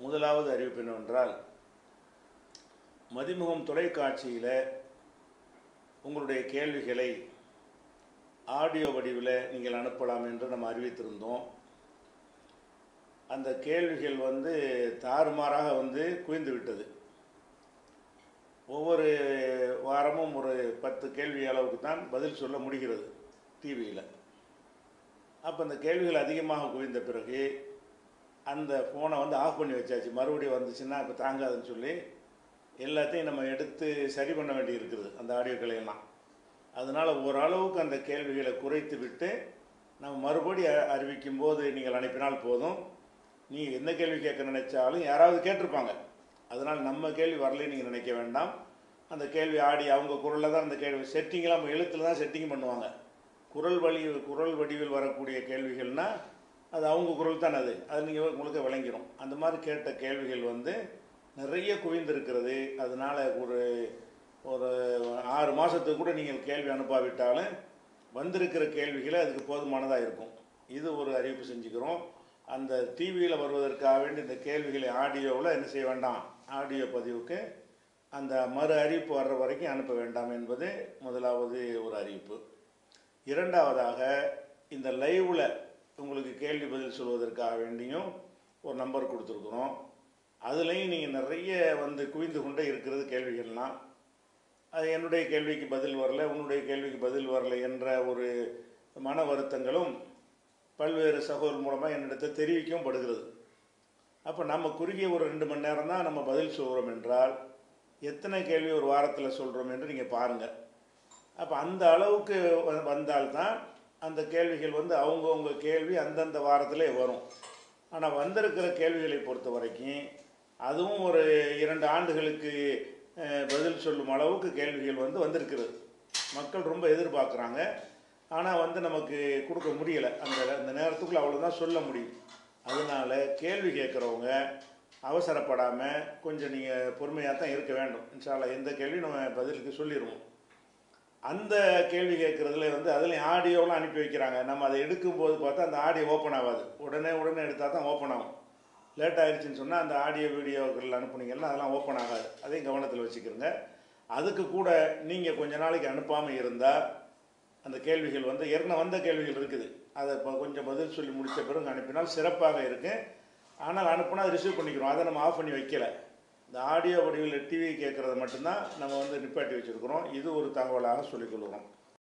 முதலாவது அறிவிப்பு என்னவென்றால் மதிமுகம் தொலைக்காட்சியில் உங்களுடைய கேள்விகளை ஆடியோ வடிவில் நீங்கள் அனுப்பலாம் என்று நம்ம அறிவித்திருந்தோம் அந்த கேள்விகள் வந்து தாறுமாறாக வந்து குவிந்து விட்டது ஒவ்வொரு வாரமும் ஒரு பத்து கேள்வி அளவுக்கு தான் பதில் சொல்ல முடிகிறது டிவியில் அப்போ அந்த கேள்விகள் அதிகமாக குவிந்த பிறகு அந்த ஃபோனை வந்து ஆஃப் பண்ணி வச்சாச்சு மறுபடியும் வந்துச்சுன்னா இப்போ தாங்காதுன்னு சொல்லி எல்லாத்தையும் நம்ம எடுத்து சரி பண்ண வேண்டி இருக்குது அந்த ஆடியோக்களை எல்லாம் அதனால் ஓரளவுக்கு அந்த கேள்விகளை குறைத்து விட்டு நம்ம மறுபடி அ- அறிவிக்கும் போது நீங்கள் அனுப்பினால் போதும் நீங்கள் எந்த கேள்வி கேட்க நினைச்சாலும் யாராவது கேட்டிருப்பாங்க அதனால் நம்ம கேள்வி வரலைன்னு நீங்கள் நினைக்க வேண்டாம் அந்த கேள்வி ஆடி அவங்க குரலில் தான் அந்த கேள்வி செட்டிங்லாம் நம்ம எழுத்தில் தான் செட்டிங் பண்ணுவாங்க குரல் வழி குரல் வடிவில் வரக்கூடிய கேள்விகள்னா அது அவங்க குரல் தான் அது அது நீங்கள் உங்களுக்கு விளங்கிடும் அந்த மாதிரி கேட்ட கேள்விகள் வந்து நிறைய குவிந்திருக்கிறது அதனால் ஒரு ஒரு ஆறு மாதத்துக்கு கூட நீங்கள் கேள்வி அனுப்பாவிட்டாலும் வந்திருக்கிற கேள்விகளை அதுக்கு போதுமானதாக இருக்கும் இது ஒரு அறிவிப்பு செஞ்சுக்கிறோம் அந்த டிவியில் வருவதற்காக வேண்டி இந்த கேள்விகளை ஆடியோவில் என்ன செய்ய வேண்டாம் ஆடியோ பதிவுக்கு அந்த மறு அறிவிப்பு வர்ற வரைக்கும் அனுப்ப வேண்டாம் என்பது முதலாவது ஒரு அறிவிப்பு இரண்டாவதாக இந்த லைவில் உங்களுக்கு கேள்வி பதில் சொல்வதற்காக வேண்டியும் ஒரு நம்பர் கொடுத்துருக்குறோம் அதுலேயும் நீங்கள் நிறைய வந்து குவிந்து கொண்டே இருக்கிறது கேள்விகள்லாம் அது என்னுடைய கேள்விக்கு பதில் வரல உன்னுடைய கேள்விக்கு பதில் வரல என்ற ஒரு மன வருத்தங்களும் பல்வேறு சகோதரர் மூலமாக என்னிடத்தில் தெரிவிக்கவும் படுகிறது அப்போ நம்ம குறுகிய ஒரு ரெண்டு மணி நேரம் தான் நம்ம பதில் சொல்கிறோம் என்றால் எத்தனை கேள்வி ஒரு வாரத்தில் சொல்கிறோம் என்று நீங்கள் பாருங்கள் அப்போ அந்த அளவுக்கு வ- வந்தால்தான் அந்த கேள்விகள் வந்து அவங்கவுங்க கேள்வி அந்தந்த வாரத்திலே வரும் ஆனால் வந்திருக்கிற கேள்விகளை பொறுத்த வரைக்கும் அதுவும் ஒரு இரண்டு ஆண்டுகளுக்கு அஹ், பதில் சொல்லும் அளவுக்கு கேள்விகள் வந்து வந்திருக்கிறது மக்கள் ரொம்ப எதிர்பார்க்குறாங்க ஆனால் வந்து நமக்கு கொடுக்க முடியலை அந்த அந்த நேரத்துக்குள்ள அவ்வளோதான் சொல்ல முடியும் அதனால கேள்வி கேட்குறவங்க அவசரப்படாமல் கொஞ்சம் நீங்கள் பொறுமையாக தான் இருக்க வேண்டும் இன்ஷால்லா எந்த கேள்வியும் நம்ம பதிலுக்கு சொல்லிடுவோம் அந்த கேள்வி கேட்குறதுல வந்து அதுலேயும் ஆடியோலாம் அனுப்பி வைக்கிறாங்க நம்ம அதை எடுக்கும்போது பார்த்தா அந்த ஆடியோ ஓப்பன் ஆகாது உடனே உடனே எடுத்தால் தான் ஓப்பன் ஆகும் லேட் ஆயிடுச்சுன்னு சொன்னால் அந்த ஆடியோ வீடியோக்கள் அனுப்புனீங்கன்னா அதெல்லாம் ஓப்பன் ஆகாது அதையும் கவனத்தில் வச்சுக்கிறோங்க அதுக்கு கூட நீங்கள் கொஞ்ச நாளைக்கு அனுப்பாமல் இருந்தால் அந்த கேள்விகள் வந்து ஏற்கனவே வந்த கேள்விகள் இருக்குது அதை இப்போ கொஞ்சம் பதில் சொல்லி முடித்த பிறகு அனுப்பினால் சிறப்பாக இருக்கு ஆனால் அனுப்புனா அதை ரிசீவ் பண்ணிக்கிறோம் அதை நம்ம ஆஃப் பண்ணி வைக்கல இந்த ஆடியோ வடிவில் டிவி கேட்குறத மட்டும்தான் நம்ம வந்து நிப்பாட்டி வச்சுருக்கிறோம் இது ஒரு தகவலாக சொல்லிக்கொள்கிறோம்